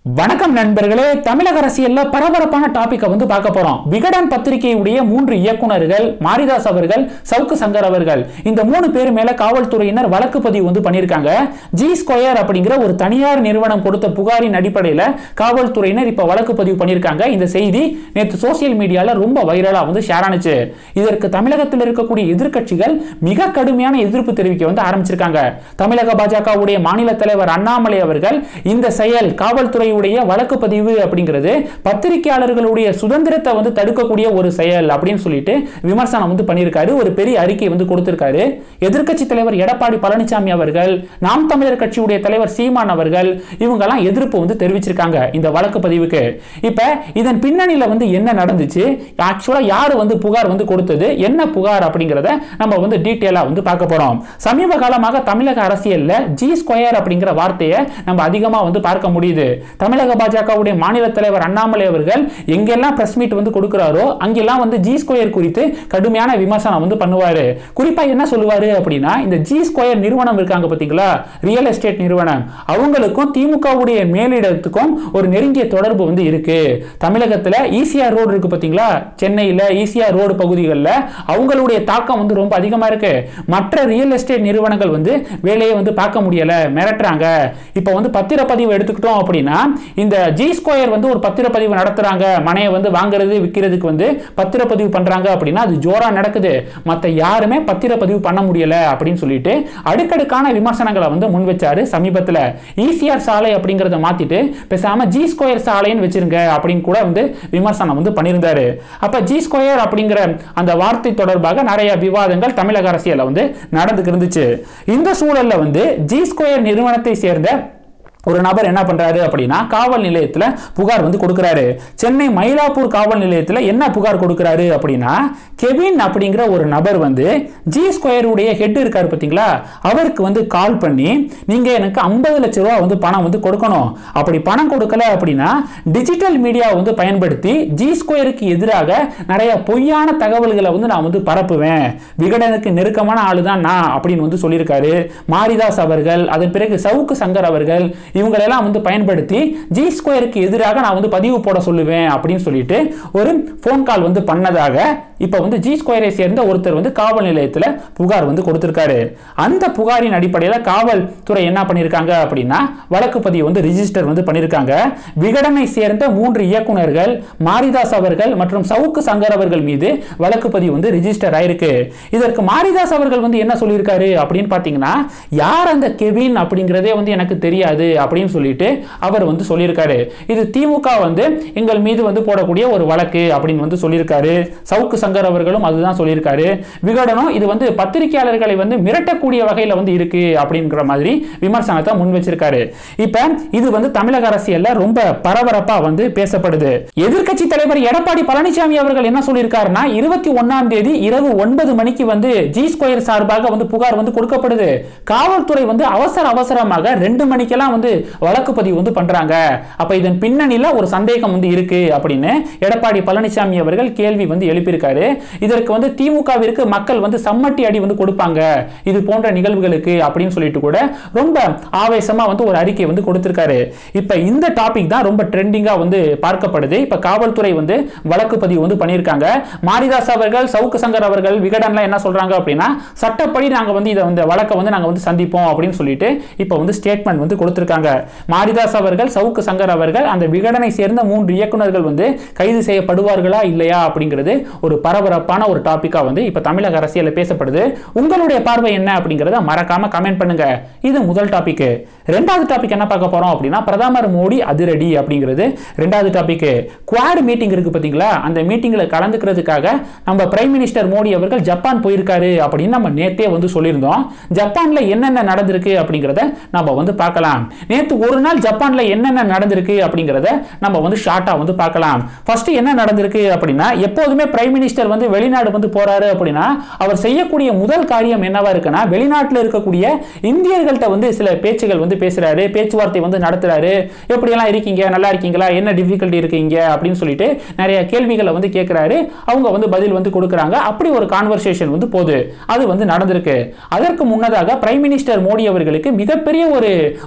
வணக்கம் நண்பர்களே தமிழக அரசியல்ல பரபரப்பான டாபிக்கை வந்து பார்க்க போறோம் விகடன் பத்திரிகையுடைய மூன்று இயக்குனர்கள் மாரிதாஸ் அவர்கள் சவுக்கு சங்கர் அவர்கள் இந்த மூணு பேர் மேல காவல்துறையினர் வழக்கு பதிவு வந்து பண்ணியிருக்காங்க ஜி ஸ்கொயர் அப்படிங்கிற ஒரு தனியார் நிறுவனம் கொடுத்த புகாரின் அடிப்படையில் காவல்துறையினர் இப்ப வழக்கு பதிவு பண்ணியிருக்காங்க இந்த செய்தி நேற்று சோசியல் மீடியால ரொம்ப வைரலா வந்து ஷேர் ஆனுச்சு இதற்கு தமிழகத்தில் இருக்கக்கூடிய எதிர்க்கட்சிகள் மிக கடுமையான எதிர்ப்பு தெரிவிக்க வந்து ஆரம்பிச்சிருக்காங்க தமிழக பாஜகவுடைய மாநில தலைவர் அண்ணாமலை அவர்கள் இந்த செயல் காவல்துறையுடைய வழக்கு பதிவு அப்படிங்கிறது பத்திரிகையாளர்களுடைய சுதந்திரத்தை வந்து தடுக்கக்கூடிய ஒரு செயல் அப்படின்னு சொல்லிட்டு விமர்சனம் வந்து பண்ணியிருக்காரு ஒரு பெரிய அறிக்கை வந்து கொடுத்திருக்காரு எதிர்க்கட்சி தலைவர் எடப்பாடி பழனிசாமி அவர்கள் நாம் தமிழர் கட்சியுடைய தலைவர் சீமான் அவர்கள் இவங்கெல்லாம் எதிர்ப்பு வந்து தெரிவிச்சிருக்காங்க இந்த வழக்கு பதிவுக்கு இப்ப இதன் பின்னணியில வந்து என்ன நடந்துச்சு ஆக்சுவலா யாரு வந்து புகார் வந்து கொடுத்தது என்ன புகார் அப்படிங்கிறத நம்ம வந்து டீட்டெயிலா வந்து பார்க்க போறோம் சமீப காலமாக தமிழக அரசியல்ல ஜி ஸ்கொயர் அப்படிங்கிற வார்த்தையை நம்ம அதிகமா வந்து பார்க்க முடியுது தமிழக பாஜகவுடைய மாநில தலைவர் அண்ணாமலை அவர்கள் எங்கெல்லாம் பிரஸ் மீட் வந்து கொடுக்கிறாரோ அங்கெல்லாம் வந்து ஜி ஸ்கொயர் குறித்து கடுமையான விமர்சனம் வந்து பண்ணுவாரு குறிப்பா என்ன சொல்லுவாரு அப்படின்னா இந்த ஜி ஸ்கொயர் நிறுவனம் இருக்காங்க பாத்தீங்களா ரியல் எஸ்டேட் நிறுவனம் அவங்களுக்கும் திமுகவுடைய மேலிடத்துக்கும் ஒரு நெருங்கிய தொடர்பு வந்து இருக்கு தமிழகத்துல ஈசிஆர் ரோடு இருக்கு பாத்தீங்களா சென்னையில ஈசிஆர் ரோடு பகுதிகளில் அவங்களுடைய தாக்கம் வந்து ரொம்ப அதிகமா இருக்கு மற்ற ரியல் எஸ்டேட் நிறுவனங்கள் வந்து வேலையை வந்து பார்க்க முடியல மிரட்டுறாங்க இப்போ வந்து பத்திரப்பதிவு எடுத்துக்கிட்டோம் அப்படின்னா இந்த ஜி ஸ்கொயர் வந்து ஒரு பத்திரப்பதிவு நடத்துறாங்க மனையை வந்து வாங்குறது விற்கிறதுக்கு வந்து பத்திரப்பதிவு பண்றாங்க அப்படின்னா அது ஜோரா நடக்குது மற்ற யாருமே பத்திரப்பதிவு பண்ண முடியல அப்படின்னு சொல்லிட்டு அடுக்கடுக்கான விமர்சனங்களை வந்து முன் வச்சாரு சமீபத்தில் ஈசிஆர் சாலை அப்படிங்கிறத மாத்திட்டு பேசாம ஜி ஸ்கொயர் சாலைன்னு வச்சிருங்க அப்படின்னு கூட வந்து விமர்சனம் வந்து பண்ணியிருந்தாரு அப்ப ஜி ஸ்கொயர் அப்படிங்கிற அந்த வார்த்தை தொடர்பாக நிறைய விவாதங்கள் தமிழக அரசியல்ல வந்து நடந்துக்கு இருந்துச்சு இந்த சூழல்ல வந்து ஜி ஸ்கொயர் நிறுவனத்தை சேர்ந்த ஒரு நபர் என்ன பண்றாரு அப்படின்னா காவல் நிலையத்தில் புகார் வந்து கொடுக்கிறாரு சென்னை மயிலாப்பூர் காவல் நிலையத்தில் என்ன புகார் கொடுக்கிறாரு அப்படின்னா கெவின் அப்படிங்கிற ஒரு நபர் வந்து ஜி ஸ்கொயருடைய ஹெட் இருக்காரு பார்த்தீங்களா அவருக்கு வந்து கால் பண்ணி நீங்க எனக்கு ஐம்பது லட்ச ரூபா வந்து பணம் வந்து கொடுக்கணும் அப்படி பணம் கொடுக்கல அப்படின்னா டிஜிட்டல் மீடியா வந்து பயன்படுத்தி ஜி ஸ்கொயருக்கு எதிராக நிறைய பொய்யான தகவல்களை வந்து நான் வந்து பரப்புவேன் விகடனுக்கு நெருக்கமான ஆளு தான் நான் அப்படின்னு வந்து சொல்லியிருக்காரு மாரிதாஸ் அவர்கள் அதன் பிறகு சவுக்கு சங்கர் அவர்கள் இவங்களெல்லாம் வந்து பயன்படுத்தி ஜி ஸ்கொயருக்கு எதிராக நான் வந்து பதிவு போட சொல்லுவேன் அப்படின்னு சொல்லிட்டு ஒரு ஃபோன் கால் வந்து பண்ணதாக இப்போ வந்து ஜி ஸ்கொயரை சேர்ந்த ஒருத்தர் வந்து காவல் நிலையத்தில் புகார் வந்து கொடுத்திருக்காரு அந்த புகாரின் அடிப்படையில் காவல்துறை என்ன பண்ணியிருக்காங்க அப்படின்னா வழக்கு பதிவு வந்து ரிஜிஸ்டர் வந்து பண்ணியிருக்காங்க விகடனை சேர்ந்த மூன்று இயக்குனர்கள் மாரிதாஸ் அவர்கள் மற்றும் சவுக்கு சங்கர் அவர்கள் மீது வழக்கு பதிவு வந்து ரிஜிஸ்டர் ஆயிருக்கு இதற்கு மாரிதாஸ் அவர்கள் வந்து என்ன சொல்லியிருக்காரு அப்படின்னு பார்த்தீங்கன்னா யார் அந்த கெவின் அப்படிங்கிறதே வந்து எனக்கு தெரியாது அப்படின்னு சொல்லிட்டு அவர் வந்து சொல்லியிருக்காரு இது திமுக வந்து எங்கள் மீது வந்து போடக்கூடிய ஒரு வழக்கு அப்படின்னு வந்து சொல்லியிருக்காரு சவுக்கு சங்கர் அவர்களும் அதுதான் சொல்லியிருக்காரு விகடனும் இது வந்து பத்திரிகையாளர்களை வந்து மிரட்டக்கூடிய வகையில் வந்து இருக்கு அப்படிங்கிற மாதிரி விமர்சனத்தை முன் வச்சிருக்காரு இப்ப இது வந்து தமிழக அரசியல்ல ரொம்ப பரபரப்பா வந்து பேசப்படுது எதிர்க்கட்சி தலைவர் எடப்பாடி பழனிசாமி அவர்கள் என்ன சொல்லியிருக்காருன்னா இருபத்தி ஒன்னாம் தேதி இரவு ஒன்பது மணிக்கு வந்து ஜி ஸ்கொயர் சார்பாக வந்து புகார் வந்து கொடுக்கப்படுது காவல்துறை வந்து அவசர அவசரமாக ரெண்டு மணிக்கெல்லாம் வந்து வழக்கு பதிவு வந்து பண்றாங்க அப்ப இதன் பின்னணியில ஒரு சந்தேகம் வந்து இருக்கு அப்படின்னு எடப்பாடி பழனிசாமி அவர்கள் கேள்வி வந்து எழுப்பியிருக்காரு இதற்கு வந்து திமுகவிற்கு மக்கள் வந்து சம்மட்டி அடி வந்து கொடுப்பாங்க இது போன்ற நிகழ்வுகளுக்கு அப்படின்னு சொல்லிட்டு கூட ரொம்ப ஆவேசமா வந்து ஒரு அறிக்கை வந்து கொடுத்திருக்காரு இப்ப இந்த டாபிக் தான் ரொம்ப ட்ரெண்டிங்கா வந்து பார்க்கப்படுது இப்ப காவல்துறை வந்து வழக்கு பதிவு வந்து பண்ணியிருக்காங்க மாரிதாஸ் அவர்கள் சவுக்கு சங்கர் அவர்கள் விகடன்ல என்ன சொல்றாங்க அப்படின்னா சட்டப்படி நாங்க வந்து இதை வந்து வழக்கை வந்து நாங்க வந்து சந்திப்போம் அப்படின்னு சொல்லிட்டு இப்ப வந்து ஸ்டேட்மெண்ட் வந்து கொடுத்திருக்காங்க மாரிதாஸ் அவர்கள் சவுக்கு சங்கர் அவர்கள் அந்த விகடனை சேர்ந்த மூன்று இயக்குனர்கள் வந்து கைது செய்யப்படுவார்களா இல்லையா அப்படிங்கிறது ஒரு பரபரப்பான ஒரு டாபிக்கா வந்து இப்ப தமிழக அரசியல பேசப்படுது உங்களுடைய பார்வை என்ன அப்படிங்கறத மறக்காம கமெண்ட் பண்ணுங்க இது முதல் டாபிக் ரெண்டாவது டாபிக் என்ன பார்க்க போறோம் அப்படின்னா பிரதமர் மோடி அதிரடி அப்படிங்கிறது ரெண்டாவது டாபிக் குவாட் மீட்டிங் இருக்கு பாத்தீங்களா அந்த மீட்டிங்ல கலந்துக்கிறதுக்காக நம்ம பிரைம் மினிஸ்டர் மோடி அவர்கள் ஜப்பான் போயிருக்காரு அப்படின்னு நம்ம நேத்தே வந்து சொல்லியிருந்தோம் ஜப்பான்ல என்னென்ன நடந்திருக்கு அப்படிங்கிறத நம்ம வந்து பார்க்கலாம் நேத்து ஒரு நாள் ஜப்பான்ல என்னென்ன நடந்திருக்கு அப்படிங்கிறத நம்ம வந்து ஷார்ட்டா வந்து பார்க்கலாம் ஃபர்ஸ்ட் என்ன நடந்திருக்கு அப்படின்னா எப்போதுமே பிரைம் மினிஸ்டர் வந்து வெளிநாடு வந்து போறாரு அப்படின்னா அவர் செய்யக்கூடிய முதல் காரியம் என்னவா இருக்குன்னா வெளிநாட்டில் இருக்கக்கூடிய இந்தியர்கள்ட்ட வந்து சில பேச்சுகள் வந்து பேசுறாரு பேச்சுவார்த்தை வந்து நடத்துறாரு எப்படியெல்லாம் இருக்கீங்க நல்லா இருக்கீங்களா என்ன டிஃபிகல்ட்டி இருக்கீங்க அப்படின்னு சொல்லிட்டு நிறைய கேள்விகளை வந்து கேட்கிறாரு அவங்க வந்து பதில் வந்து கொடுக்குறாங்க அப்படி ஒரு கான்வர்சேஷன் வந்து போகுது அது வந்து நடந்திருக்கு அதற்கு முன்னதாக பிரைம் மினிஸ்டர் மோடி அவர்களுக்கு மிகப்பெரிய ஒரு வரவேற்பை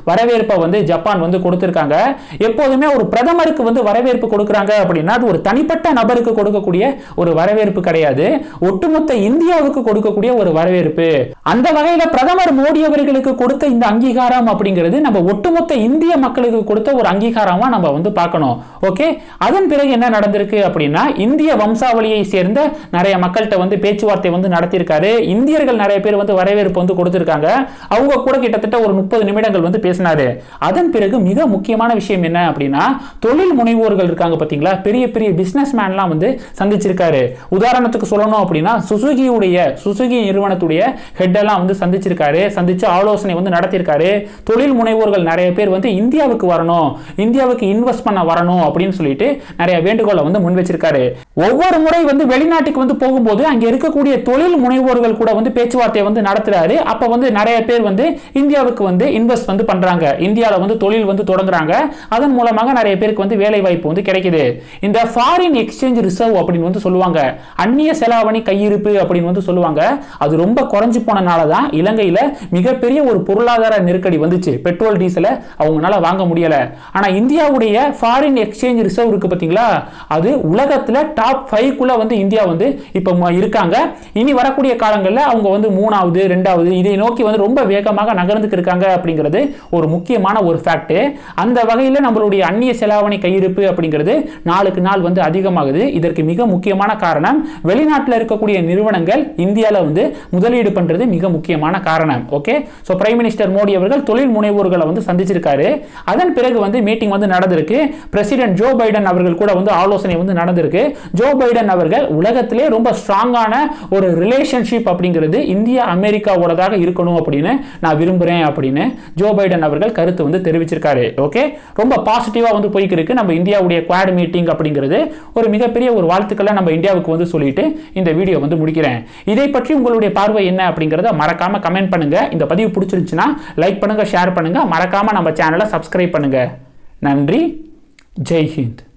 வரவேற்பை வந்து ஜப்பான் வந்து கொடுத்திருக்காங்க எப்போதுமே ஒரு பிரதமருக்கு வந்து வரவேற்பு கொடுக்குறாங்க அப்படின்னா அது ஒரு தனிப்பட்ட நபருக்கு கொடுக்கக்கூடிய ஒரு வரவேற்பு கிடையாது ஒட்டுமொத்த இந்தியாவுக்கு கொடுக்கக்கூடிய ஒரு வரவேற்பு அந்த வகையில பிரதமர் மோடி அவர்களுக்கு கொடுத்த இந்த அங்கீகாரம் அப்படிங்கிறது நம்ம ஒட்டுமொத்த இந்திய மக்களுக்கு கொடுத்த ஒரு அங்கீகாரமா நம்ம வந்து பார்க்கணும் ஓகே அதன் பிறகு என்ன நடந்திருக்கு அப்படின்னா இந்திய வம்சாவளியை சேர்ந்த நிறைய மக்கள்கிட்ட வந்து பேச்சுவார்த்தை வந்து நடத்தியிருக்காரு இந்தியர்கள் நிறைய பேர் வந்து வரவேற்பு வந்து கொடுத்திருக்காங்க அவங்க கூட கிட்டத்தட்ட ஒரு முப்பது நிமிடங்கள் வந்து பேசினாரு அதன் பிறகு மிக முக்கியமான விஷயம் என்ன அப்படின்னா தொழில் முனைவோர்கள் இருக்காங்க பாத்தீங்களா பெரிய பெரிய பிசினஸ் மேன்லாம் வந்து சந்திச்சிருக்காரு உதாரணத்துக்கு சொல்லணும் அப்படின்னா சுசுகியுடைய சுசுகி நிறுவனத்துடைய ஹெட் எல்லாம் வந்து சந்திச்சிருக்காரு சந்திச்சு ஆலோசனை வந்து நடத்தியிருக்காரு தொழில் முனைவோர்கள் நிறைய பேர் வந்து இந்தியாவுக்கு வரணும் இந்தியாவுக்கு இன்வெஸ்ட் பண்ண வரணும் அப்படின்னு சொல்லிட்டு நிறைய வேண்டுகோளை வந்து முன் வச்சிருக்காரு ஒவ்வொரு முறை வந்து வெளிநாட்டுக்கு வந்து போகும்போது அங்க இருக்கக்கூடிய தொழில் முனைவோர்கள் கூட வந்து பேச்சுவார்த்தை வந்து நடத்துறாரு அப்ப வந்து நிறைய பேர் வந்து இந்தியாவுக்கு வந்து இன்வெஸ்ட் வந்து பண்றாங்க இந்தியாவில் வந்து தொழில் வந்து தொடங்குறாங்க அதன் மூலமாக நிறைய பேருக்கு வந்து வேலை வாய்ப்பு வந்து கிடைக்குது இந்த ஃபாரின் எக்ஸ்சேஞ்ச் ரிசர்வ் அப்படின்னு வந்து சொல்லுவாங்க அந்நிய செலாவணி கையிருப்பு அப்படின்னு வந்து சொல்லுவாங்க அது ரொம்ப குறைஞ்சு போனனால தான் இலங்கையில மிகப்பெரிய ஒரு பொருளாதார நெருக்கடி வந்துச்சு பெட்ரோல் டீசலை அவங்களால வாங்க முடியல ஆனா இந்தியாவுடைய ஃபாரின் எக்ஸ்சேஞ்ச் ரிசர்வ் இருக்கு பாத்தீங்களா அது உலகத்துல டாப் ஃபைவ் குள்ள வந்து இந்தியா வந்து இப்போ ம- இருக்காங்க இனி வரக்கூடிய காலங்களில் அவங்க வந்து மூணாவது ரெண்டாவது இதை நோக்கி வந்து ரொம்ப வேகமாக நகர்ந்துக்கு இருக்காங்க அப்படிங்கிறது ஒரு முக்கியமான ஒரு ஃபேக்ட் அந்த வகையில் நம்மளுடைய அந்நிய செலாவணி கையிருப்பு அப்படிங்கிறது நாளுக்கு நாள் வந்து அதிகமாகுது இதற்கு மிக முக்கியமான காரணம் வெளிநாட்டில் இருக்கக்கூடிய நிறுவனங்கள் இந்தியாவில் வந்து முதலீடு பண்றது மிக முக்கியமான காரணம் okay so prime minister Modi அவர்கள் தொழில் முனைவோர்களை வந்து சந்திச்சிருக்காரு அதன் பிறகு வந்து மீட்டிங் வந்து நடந்திருக்கு பிரசிடென்ட் ஜோ பைடன் அவர்கள் கூட வந்து ஆலோசனை வந்து நடந்திருக்கு ஜோ பைடன் அவர்கள் உலகத்திலே ரொம்ப ஸ்ட்ராங்கான ஒரு ரிலேஷன்ஷிப் அப்படிங்கிறது இந்தியா அமெரிக்காவோடதாக இருக்கணும் அப்படின்னு நான் விரும்புகிறேன் அப்படின்னு ஜோ பைடன் அவர்கள் கருத்து வந்து தெரிவிச்சிருக்காரு ஓகே ரொம்ப பாசிட்டிவாக வந்து போய்க்கு இருக்கு நம்ம இந்தியாவுடைய குவாட் மீட்டிங் அப்படிங்கிறது ஒரு மிகப்பெரிய ஒரு வாழ்த்துக்களை நம்ம இந்தியாவுக்கு வந்து சொல்லிட்டு இந்த வீடியோ வந்து முடிக்கிறேன் இதை பற்றி உங்களுடைய பார்வை என்ன அப்படிங்கிறத மறக்காம கமெண்ட் பண்ணுங்க இந்த பதிவு பிடிச்சிருந்துச்சுன்னா லைக் பண்ணுங்க ஷேர் பண்ணுங்க மறக்காம நம்ம சேனலை சப்ஸ்கிரைப் பண்ணுங்க நன்றி ஜெய் ஹிந்த்